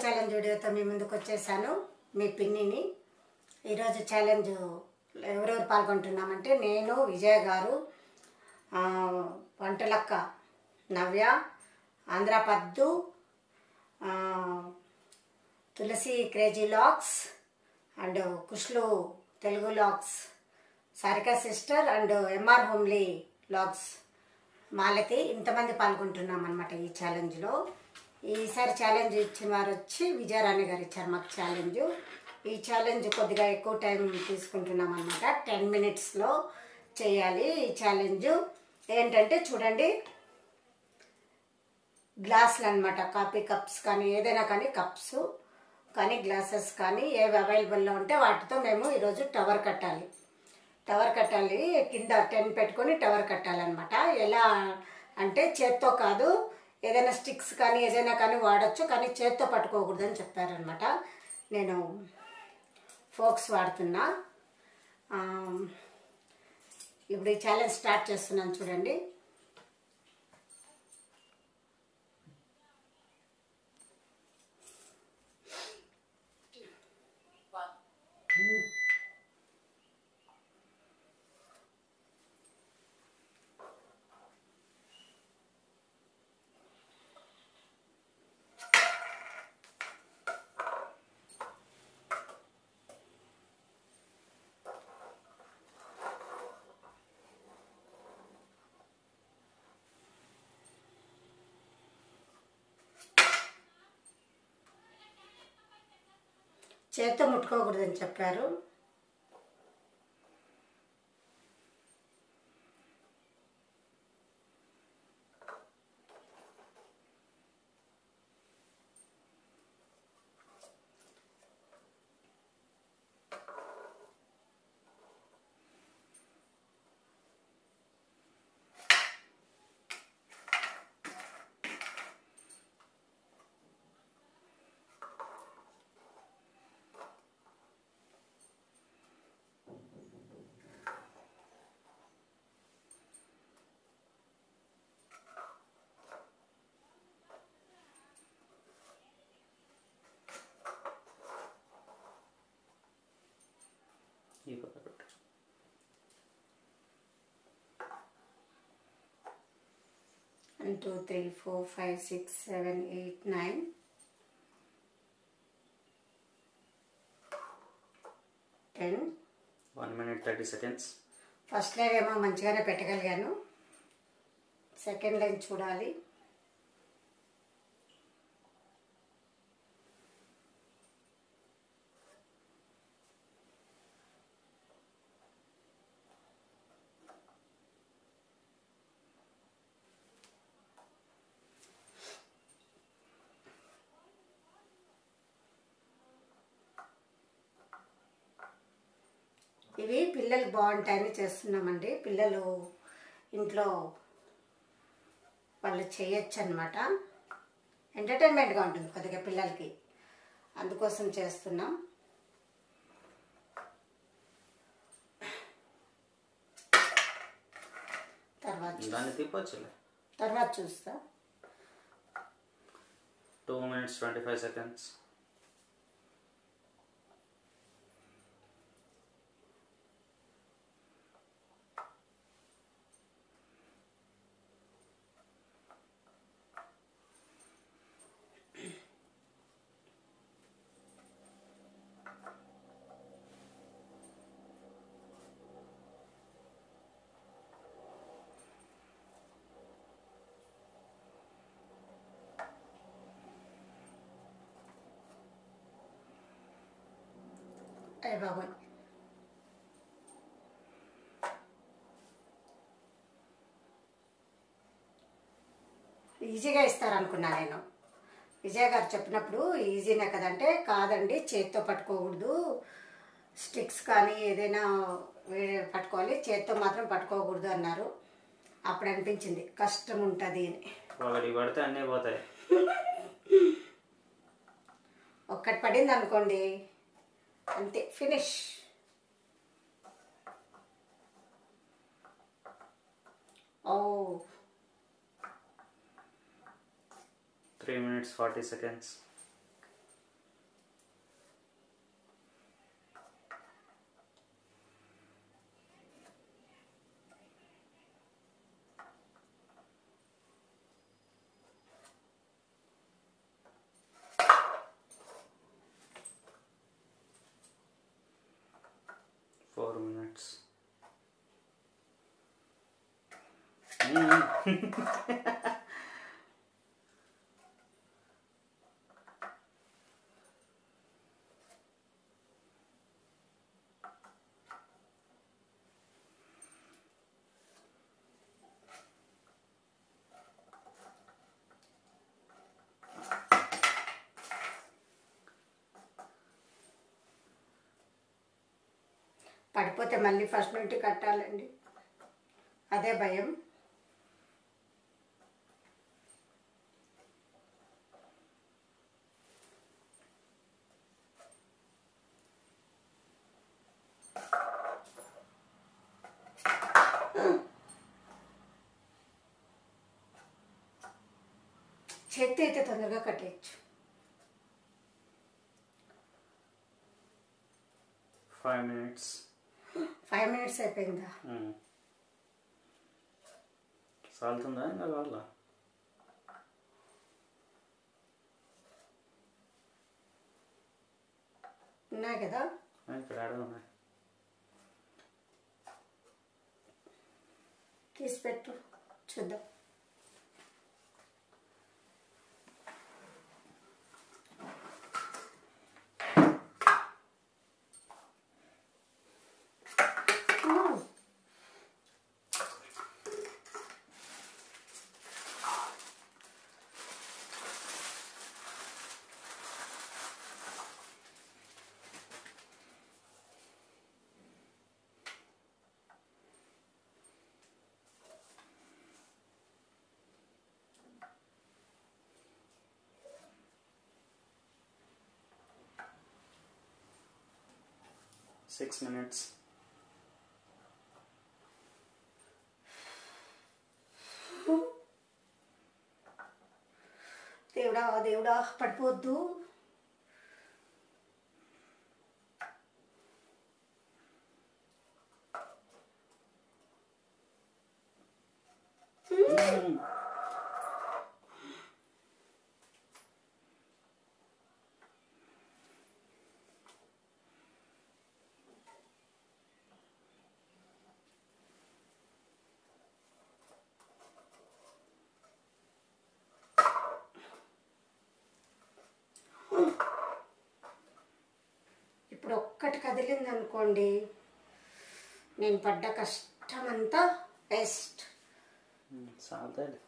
Challenge వీడియోతో మీ ముందుకు వచ్చేసాను మీ పిన్నిని ఈరోజు ఛాలెంజ్ ఎవరెవరు పాల్గొంటున్నామంటే నేను విజయ్ గారు ఆ, వంటలక్క నవ్య ఆంధ్ర పద్దు ఆ, Tulasi crazy looks and Kushlu Telugu looks Sarika sister and MR homely looks Malathi ఇంతమంది పాల్గొంటున్నాం అనమాట ఈ ఛాలెంజ్లో ఈసారి ఛాలెంజ్ ఇచ్చిన వారు వచ్చి విజయరాణి గారు ఇచ్చారు మాకు ఛాలెంజ్ ఈ ఛాలెంజ్ కొద్దిగా ఎక్కువ టైం తీసుకుంటున్నాం అనమాట టెన్ మినిట్స్లో చేయాలి ఈ ఛాలెంజ్ ఏంటంటే చూడండి గ్లాసులు అనమాట కాఫీ కప్స్ కానీ ఏదైనా కానీ కప్స్ కానీ గ్లాసెస్ కానీ ఏవి అవైలబుల్లో ఉంటే వాటితో మేము ఈరోజు టవర్ కట్టాలి టవర్ కట్టాలి కింద టెన్ పెట్టుకొని టవర్ కట్టాలన్నమాట ఎలా అంటే చేత్తో కాదు ఏదైనా స్టిక్స్ కానీ ఏదైనా కానీ వాడచ్చు కానీ చేత్తో పట్టుకోకూడదని చెప్పారనమాట నేను ఫోక్స్ వాడుతున్నా ఆ, ఇప్పుడు ఈ ఛాలెంజ్ స్టార్ట్ చేస్తున్నాను చూడండి చేత్తో ముట్టుకోకూడదని చెప్పారు ఈ పక్క పెట్టు one two three four five six seven eight nine ten one minute thirty seconds first line ఏమో మంచిగానే పెట్టగలిగాను సెకండ్ లైన్ చూడాలి ఇవి పిల్లలు బాగుంటాయని చేస్తున్నామండి పిల్లలు ఇంట్లో వాళ్ళు చేయొచ్చు అనమాట ఎంటర్టైన్మెంట్గా ఉంటుంది కొద్దిగా పిల్లలకి అందుకోసం చేస్తున్నాం తర్వాత చూ- దాన్ని తిప్పొచ్చులే తర్వాత చూస్తా two minutes twenty five seconds అయ్య బాబోయ్ ఈజీగా ఇస్తారనుకున్నా నేను విజయ్ గారు చెప్పినప్పుడు ఈజీనే కదంటే కాదండి చేత్తో పట్టుకోకూడదు స్టిక్స్ కానీ ఏదైనా వే- పట్టుకోవాలి చేత్తో మాత్రం పట్టుకోకూడదు అన్నారు అప్పుడు అనిపించింది కష్టం ఉంటుంది అని ఒకటి పడితే అన్నీ పోతాయి ఒక్కటి పడింది అనుకోండి అంతే ఫినిష్ ఓ త్రీ మినిట్స్ ఫార్టీ సెకండ్స్ పడిపోతే మళ్ళీ ఫస్ట్ నుండి కట్టాలండి అదే భయం చేతి అయితే తొందరగా కట్టేయచ్చు ఫైవ్ మినిట్స్ ఫైవ్ మినిట్స్ అయిపోయిందా సాలుతుందా ఇంకా కావాల ఉన్నాయి కదా ఇక్కడ ఆడ ఉన్నాయి తీసి పెట్టు చూద్దాం మ్మ్. సిక్స్ మినిట్స్ దేవుడా దేవుడా పడిపోవద్దు ఇప్పుడు ఒక్కటి కదిలింది అనుకోండి నేను పడ్డ కష్టమంతా వేస్ట్ సాలుతుంది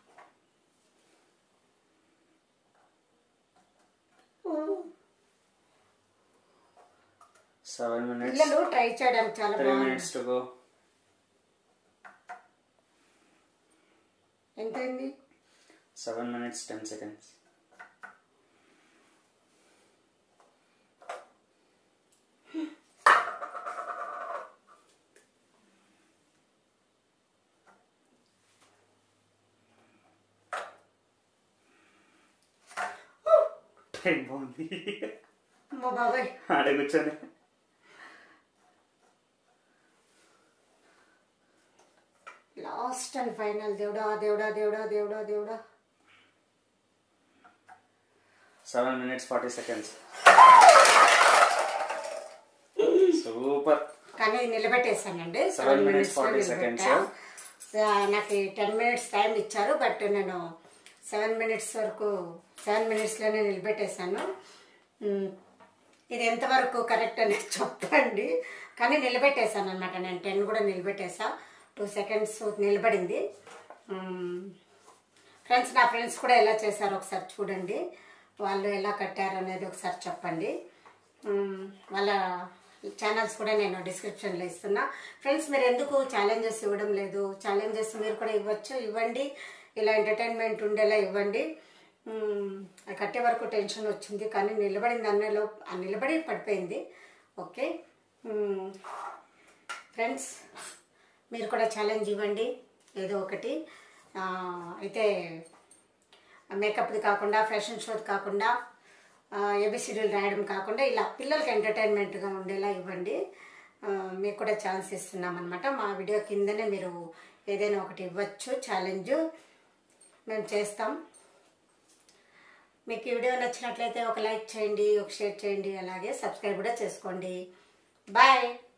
సెవెన్ మినిట్స్ పిల్లలు ట్రై చేయడానికి చాలా త్రీ బాగుంది మినిట్స్ టు గో ఎంతైంది seven minutes ten seconds time బాగుంది మా బాబాయ్ ఆడే కూర్చొని లాస్ట్ అండ్ ఫైనల్ దేవుడా దేవుడా దేవుడా దేవుడా దేవుడా seven minutes forty seconds super కానీ నిలబెట్టేసానండి Seven seven minutes, minutes 40 seconds. నాకు టెన్ మినిట్స్ టైం ఇచ్చారు బట్ నేను సెవెన్ మినిట్స్ వరకు సెవెన్ మినిట్స్లోనే నిలబెట్టేశాను మ్, ఇది ఎంతవరకు కరెక్ట్ అనేది చెప్పండి కానీ నిలబెట్టేశాను అనమాట నేను టెన్ కూడా నిలబెట్టేసా టూ సెకండ్స్ నిలబడింది ఫ్రెండ్స్ నా ఫ్రెండ్స్ కూడా ఎలా చేశారో ఒకసారి చూడండి వాళ్ళు ఎలా కట్టారు అనేది ఒకసారి చెప్పండి మ్మ్. వాళ్ళ ఛానల్స్ కూడా నేను డిస్క్రిప్షన్లో ఇస్తున్నా ఫ్రెండ్స్ మీరు ఎందుకు ఛాలెంజెస్ ఇవ్వడం లేదు ఛాలెంజెస్ మీరు కూడా ఇవ్వచ్చు ఇవ్వండి ఇలా ఎంటర్టైన్మెంట్ ఉండేలా ఇవ్వండి మ్మ్. అది కట్టే వరకు టెన్షన్ వచ్చింది కానీ నిలబడింది అన్నలో ఆ నిలబడి పడిపోయింది ఓకే మ్మ్. ఫ్రెండ్స్ మీరు కూడా ఛాలెంజ్ ఇవ్వండి ఏదో ఒకటి ఆ, అయితే మేకప్ది కాకుండా ఫ్యాషన్ షోది కాకుండా ఏబిసిడీలు రాయడం కాకుండా ఇలా పిల్లలకి ఎంటర్టైన్మెంట్గా ఉండేలా ఇవ్వండి ఆ, మీకు కూడా ఛాన్స్ ఇస్తున్నాం అనమాట మా వీడియో కిందనే మీరు ఏదైనా ఒకటి ఇవ్వచ్చు ఛాలెంజ్ మేము చేస్తాం మీకు ఈ వీడియో నచ్చినట్లయితే ఒక లైక్ చేయండి ఒక షేర్ చేయండి అలాగే సబ్స్క్రైబ్ కూడా చేసుకోండి బాయ్